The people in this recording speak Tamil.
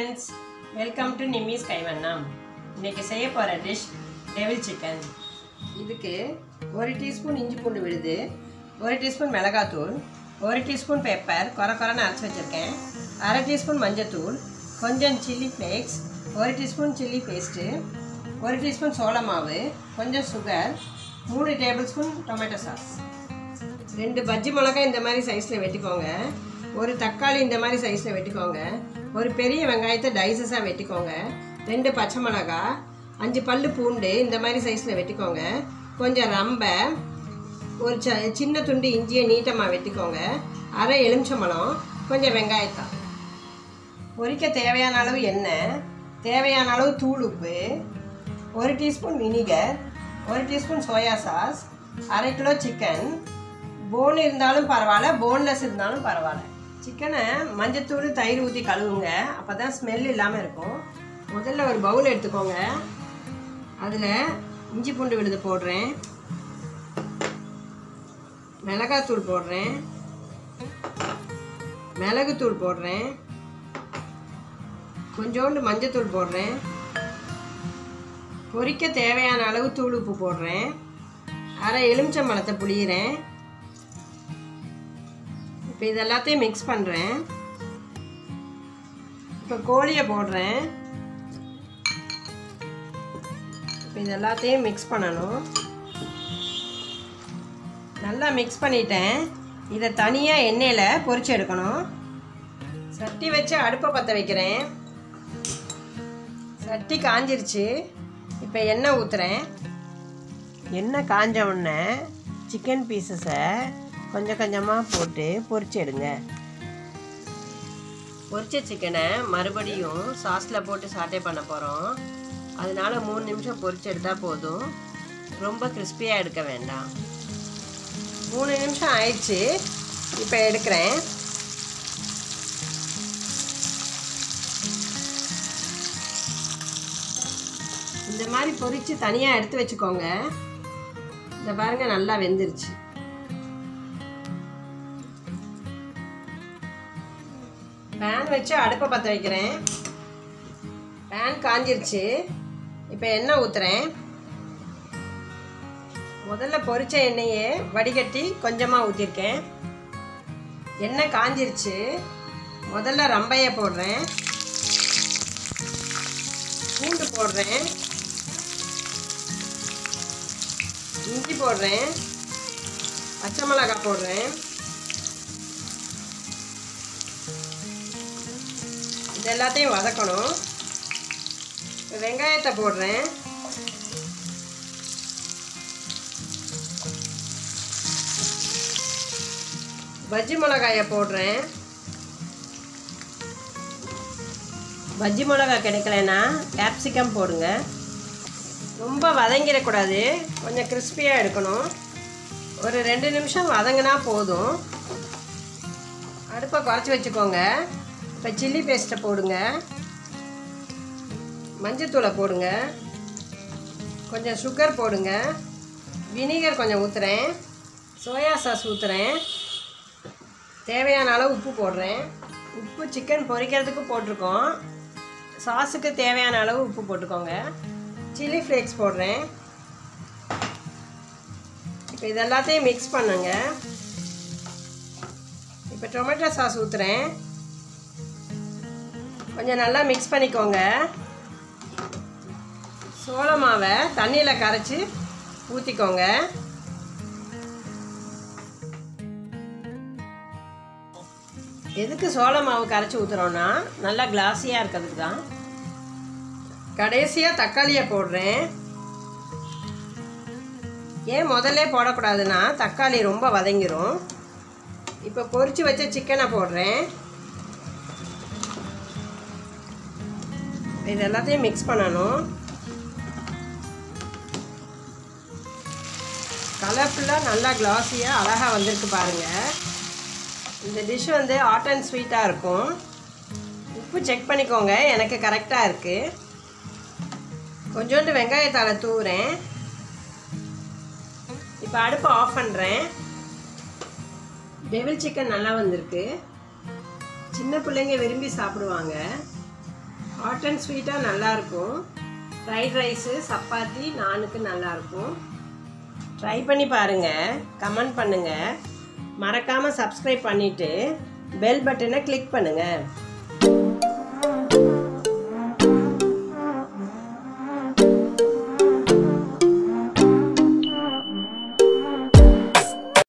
ஃப்ரெண்ட்ஸ் வெல்கம் டு நிம்மிஸ் கைவண்ணம் இன்னைக்கு செய்ய போகிற டிஷ் டெவில் சிக்கன் இதுக்கு ஒரு டீஸ்பூன் இஞ்சி பூண்டு விழுது ஒரு டீஸ்பூன் மிளகாத்தூள் ஒரு டீஸ்பூன் பெப்பர் குறை குறைன்னு அரைச்சி வச்சுருக்கேன் அரை டீஸ்பூன் மஞ்சத்தூள் கொஞ்சம் சில்லி ஃப்ளேக்ஸ் ஒரு டீஸ்பூன் சில்லி பேஸ்ட்டு ஒரு டீஸ்பூன் சோள மாவு கொஞ்சம் சுகர் மூணு டேபிள் ஸ்பூன் டொமேட்டோ சாஸ் ரெண்டு பஜ்ஜி மிளகாய் இந்த மாதிரி சைஸில் வெட்டிக்கோங்க ஒரு தக்காளி இந்த மாதிரி சைஸில் வெட்டிக்கோங்க ஒரு பெரிய வெங்காயத்தை டைசஸாக வெட்டிக்கோங்க ரெண்டு பச்சை மிளகா அஞ்சு பல்லு பூண்டு இந்த மாதிரி சைஸில் வெட்டிக்கோங்க கொஞ்சம் ரம்பை ஒரு ச சின்ன துண்டு இஞ்சியை நீட்டமாக வெட்டிக்கோங்க அரை எலுமிச்சம்பழம் கொஞ்சம் வெங்காயத்தான் பொரிக்க தேவையான அளவு எண்ணெய் தேவையான அளவு தூள் உப்பு ஒரு டீஸ்பூன் வினிகர் ஒரு டீஸ்பூன் சோயா சாஸ் அரை கிலோ சிக்கன் போன் இருந்தாலும் பரவாயில்ல போன்லெஸ் இருந்தாலும் பரவாயில்ல சிக்கனை மஞ்சத்தூள் தயிர் ஊற்றி கழுவுங்க அப்போ தான் ஸ்மெல் இல்லாமல் இருக்கும் முதல்ல ஒரு பவுல் எடுத்துக்கோங்க அதில் இஞ்சி பூண்டு விழுது போடுறேன் மிளகாத்தூள் போடுறேன் மிளகுத்தூள் போடுறேன் கொஞ்சோண்டு மஞ்சத்தூள் போடுறேன் பொரிக்க தேவையான அளவு தூள் உப்பு போடுறேன் அரை எலுமிச்சம்பழத்தை புளியிறேன் இப்போ இது எல்லாத்தையும் மிக்ஸ் பண்ணுறேன் இப்போ கோழியை போடுறேன் இப்போ இது எல்லாத்தையும் மிக்ஸ் பண்ணணும் நல்லா மிக்ஸ் பண்ணிட்டேன் இதை தனியாக எண்ணெயில் பொரிச்சு எடுக்கணும் சட்டி வச்சு அடுப்பை பற்ற வைக்கிறேன் சட்டி காஞ்சிருச்சு இப்போ எண்ணெய் ஊற்றுறேன் எண்ணெய் காஞ்ச உடனே சிக்கன் பீசஸை கொஞ்சம் கொஞ்சமாக போட்டு பொரிச்சு எடுங்க பொரிச்ச சிக்கனை மறுபடியும் சாஸில் போட்டு சாட்டே பண்ண போகிறோம் அதனால மூணு நிமிஷம் பொரிச்சு எடுத்தால் போதும் ரொம்ப கிறிஸ்பியாக எடுக்க வேண்டாம் மூணு நிமிஷம் ஆயிடுச்சு இப்போ எடுக்கிறேன் இந்த மாதிரி பொரித்து தனியாக எடுத்து வச்சுக்கோங்க இந்த பாருங்க நல்லா வெந்துருச்சு பேன் வச்சு அடுப்பை பற்ற வைக்கிறேன் பேன் காஞ்சிருச்சு இப்போ எண்ணெய் ஊற்றுறேன் முதல்ல பொரிச்ச எண்ணெயை வடிகட்டி கொஞ்சமாக ஊற்றிருக்கேன் எண்ணெய் காஞ்சிருச்சு முதல்ல ரம்பையை போடுறேன் பூண்டு போடுறேன் இஞ்சி போடுறேன் பச்சை மிளகாய் போடுறேன் இது எல்லாத்தையும் வதக்கணும் வெங்காயத்தை போடுறேன் பஜ்ஜி மிளகாயை போடுறேன் பஜ்ஜி மிளகாய் கிடைக்கலனா கேப்சிகம் போடுங்க ரொம்ப வதங்கிடக்கூடாது கொஞ்சம் கிறிஸ்பியாக எடுக்கணும் ஒரு ரெண்டு நிமிஷம் வதங்கினா போதும் அடுப்பை குறைச்சி வச்சுக்கோங்க இப்போ சில்லி பேஸ்ட்டை போடுங்க மஞ்சத்தூளை போடுங்க கொஞ்சம் சுகர் போடுங்க வினிகர் கொஞ்சம் ஊற்றுறேன் சோயா சாஸ் ஊற்றுறேன் தேவையான அளவு உப்பு போடுறேன் உப்பு சிக்கன் பொரிக்கிறதுக்கு போட்டிருக்கோம் சாஸுக்கு தேவையான அளவு உப்பு போட்டுக்கோங்க சில்லி ஃப்ளேக்ஸ் போடுறேன் இப்போ இது எல்லாத்தையும் மிக்ஸ் பண்ணுங்க இப்போ டொமேட்டோ சாஸ் ஊற்றுறேன் கொஞ்சம் நல்லா மிக்ஸ் பண்ணிக்கோங்க சோள மாவை தண்ணியில் கரைச்சி ஊற்றிக்கோங்க எதுக்கு சோள மாவு கரைச்சி ஊற்றுறோன்னா நல்லா கிளாஸியாக இருக்கிறதுக்கு தான் கடைசியாக தக்காளியை போடுறேன் ஏன் முதல்ல போடக்கூடாதுன்னா தக்காளி ரொம்ப வதங்கிரும் இப்போ பொரிச்சு வச்ச சிக்கனை போடுறேன் இது எல்லாத்தையும் மிக்ஸ் பண்ணணும் கலர்ஃபுல்லாக நல்லா கிளாஸியாக அழகாக வந்திருக்கு பாருங்கள் இந்த டிஷ் வந்து ஹாட் அண்ட் ஸ்வீட்டாக இருக்கும் உப்பு செக் பண்ணிக்கோங்க எனக்கு கரெக்டாக இருக்குது கொஞ்சோண்டு வெங்காயத்தாளை தூவுறேன் இப்போ அடுப்பை ஆஃப் பண்ணுறேன் டெவில் சிக்கன் நல்லா வந்திருக்கு சின்ன பிள்ளைங்க விரும்பி சாப்பிடுவாங்க ஷார்ட் அண்ட் ஸ்வீட்டாக நல்லாயிருக்கும் ஃப்ரைட் ரைஸு சப்பாத்தி நானுக்கு நல்லாயிருக்கும் ட்ரை பண்ணி பாருங்கள் கமெண்ட் பண்ணுங்கள் மறக்காமல் சப்ஸ்கிரைப் பண்ணிவிட்டு பெல் பட்டனை கிளிக் பண்ணுங்கள்